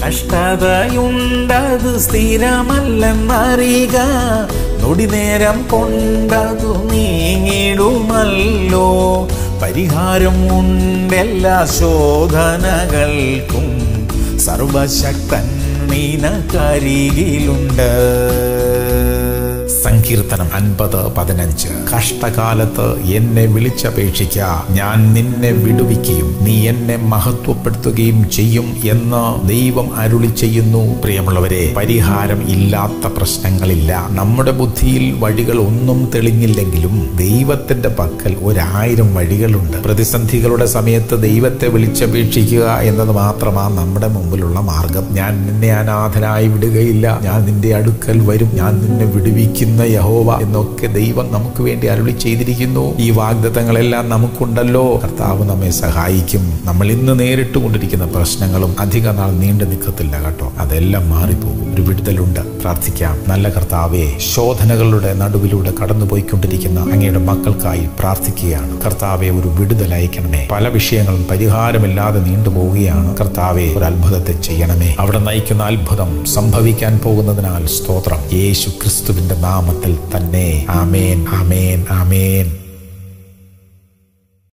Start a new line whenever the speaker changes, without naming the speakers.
കഷ്ടതയുണ്ടത് സ്ഥിരമല്ലെന്നറിയുക നൊടിനേരം കൊണ്ടതു നീങ്ങിടുമല്ലോ പരിഹാരം ഉണ്ടെല്ലാ ശോധനകൾക്കും സർവശക്തൻ നിനക്കരികിലുണ്ട് സങ്കീർത്തനം അൻപത് പതിനഞ്ച് കഷ്ടകാലത്ത് എന്നെ വിളിച്ചപേക്ഷിക്ക ഞാൻ നിന്നെ വിടുവിക്കുകയും നീ എന്നെ മഹത്വപ്പെടുത്തുകയും ചെയ്യും എന്ന് ദൈവം അരുളി ചെയ്യുന്നു പ്രിയമുള്ളവരെ പരിഹാരം ഇല്ലാത്ത പ്രശ്നങ്ങളില്ല നമ്മുടെ ബുദ്ധിയിൽ വഴികൾ ഒന്നും തെളിഞ്ഞില്ലെങ്കിലും ദൈവത്തിന്റെ പക്കൽ ഒരായിരം വഴികളുണ്ട് പ്രതിസന്ധികളുടെ സമയത്ത് ദൈവത്തെ വിളിച്ചപേക്ഷിക്കുക എന്നത് മാത്രമാണ് നമ്മുടെ മുമ്പിലുള്ള മാർഗം ഞാൻ നിന്നെ അനാഥനായി വിടുകയില്ല ഞാൻ നിന്റെ അടുക്കൽ വരും ഞാൻ നിന്നെ വിടുവിക്കുന്ന യഹോവ എന്നൊക്കെ ദൈവം നമുക്ക് വേണ്ടി അരുളി ചെയ്തിരിക്കുന്നു ഈ വാഗ്ദത്തങ്ങളെല്ലാം നമുക്കുണ്ടല്ലോ കർത്താവ് നമ്മെ സഹായിക്കും നമ്മൾ ഇന്ന് നേരിട്ട് കൊണ്ടിരിക്കുന്ന പ്രശ്നങ്ങളും അധിക നാൾ നീണ്ടു നിൽക്കത്തില്ല കേട്ടോ അതെല്ലാം മാറിപ്പോകും ഒരു വിടുതലുണ്ട് പ്രാർത്ഥിക്കാം നല്ല കർത്താവെ ശോധനകളുടെ നടുവിലൂടെ കടന്നുപോയിക്കൊണ്ടിരിക്കുന്ന അങ്ങയുടെ മക്കൾക്കായി പ്രാർത്ഥിക്കുകയാണ് കർത്താവെ ഒരു വിടുതൽ അയക്കണമേ പല വിഷയങ്ങളും പരിഹാരമില്ലാതെ നീണ്ടുപോവുകയാണ് കർത്താവെ ഒരു അത്ഭുതത്തെ ചെയ്യണമേ അവിടെ നയിക്കുന്ന അത്ഭുതം സംഭവിക്കാൻ പോകുന്നതിനാൽ സ്തോത്രം യേശു ക്രിസ്തുവിന്റെ നാമത്തിൽ തന്നെ ആമേൻ ആമേൻ ആമേൻ